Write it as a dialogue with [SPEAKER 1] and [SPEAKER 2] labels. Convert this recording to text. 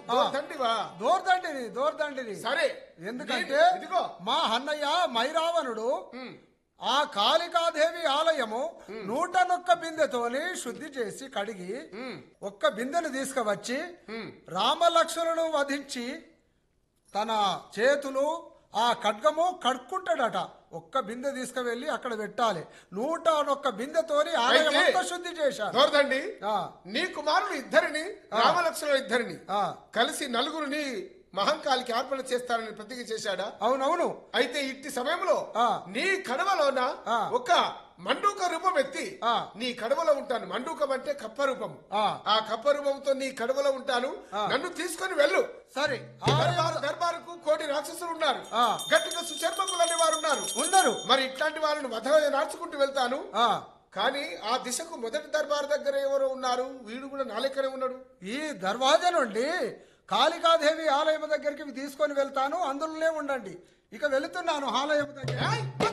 [SPEAKER 1] తండ్రివా
[SPEAKER 2] దోర్దండిని దోర్దండిని
[SPEAKER 1] సరే
[SPEAKER 2] ఎందుకంటే
[SPEAKER 1] నేను- ఇదిగో
[SPEAKER 2] మా అన్నయ్య మైరావణుడు
[SPEAKER 1] ఉమ్,
[SPEAKER 2] ఆ కాళికాదేవి ఆలయము నూట నొక్క బిందెతోని శుద్ధి చేసి కడిగి
[SPEAKER 1] ఉమ్,
[SPEAKER 2] ఒక్క బిందెను తీసుకువచ్చి
[SPEAKER 1] ఉమ్.
[SPEAKER 2] రామలక్ష్మణులను వధించి తన చేతులు ఆ ఖడ్గము కడుక్కుంటాడట ఒక్క బిందె తీసుకువెళ్ళి అక్కడ పెట్టాలి నూట ఒక్క బిందెతోని ఆలయం
[SPEAKER 1] అయితే-
[SPEAKER 2] అంతా శుద్ధి చేశారు
[SPEAKER 1] దోరదండి
[SPEAKER 2] ఆ,
[SPEAKER 1] నీ కుమారులు ఇద్దరిని రామలక్ష్మణులు ఇద్దరిని
[SPEAKER 2] ఆ,
[SPEAKER 1] కలిసి నలుగురిని మహంకాలికి అర్పణ చేస్తారని ప్రతిజ్ఞ చేశాడా
[SPEAKER 2] అవునవును
[SPEAKER 1] అయితే ఇట్టి సమయంలో
[SPEAKER 2] ఆ.
[SPEAKER 1] నీ కడవలోన
[SPEAKER 2] ఆ.
[SPEAKER 1] ఒక మండూక రూపం ఎత్తి
[SPEAKER 2] ఆ.
[SPEAKER 1] నీ కడవలో ఉంటాను మండూకం అంటే కప్ప రూపం
[SPEAKER 2] ఆ.
[SPEAKER 1] ఆ కప్ప రూపంతో నీ కడవలో ఉంటాను
[SPEAKER 2] ఆ.
[SPEAKER 1] నన్ను తీసుకొని వెళ్ళు
[SPEAKER 2] సరే ఆలయం
[SPEAKER 1] దర్బారు దర్బారుకు కోటి రాక్షసులు ఉన్నారు
[SPEAKER 2] ఆ.
[SPEAKER 1] గట్టిగా సుచర్మకులు అనే వారు ఉన్నారు
[SPEAKER 2] ఉన్నారు
[SPEAKER 1] మరి ఇట్లాంటి వాళ్ళని వధ నార్చుకుంటూ వెళ్తాను
[SPEAKER 2] ఆ,
[SPEAKER 1] కానీ ఆ దిశకు మొదటి దర్బార్ దగ్గర ఎవరో ఉన్నారు వీడు కూడా నా లెక్కనే ఉన్నాడు
[SPEAKER 2] ఈ దర్వాజా నుండి కాళికాదేవి ఆలయం దగ్గరికి తీసుకొని వెళ్తాను అందులోనే ఉండండి ఇక వెళుతున్నాను ఆలయం దగ్గర
[SPEAKER 1] ఏయ్!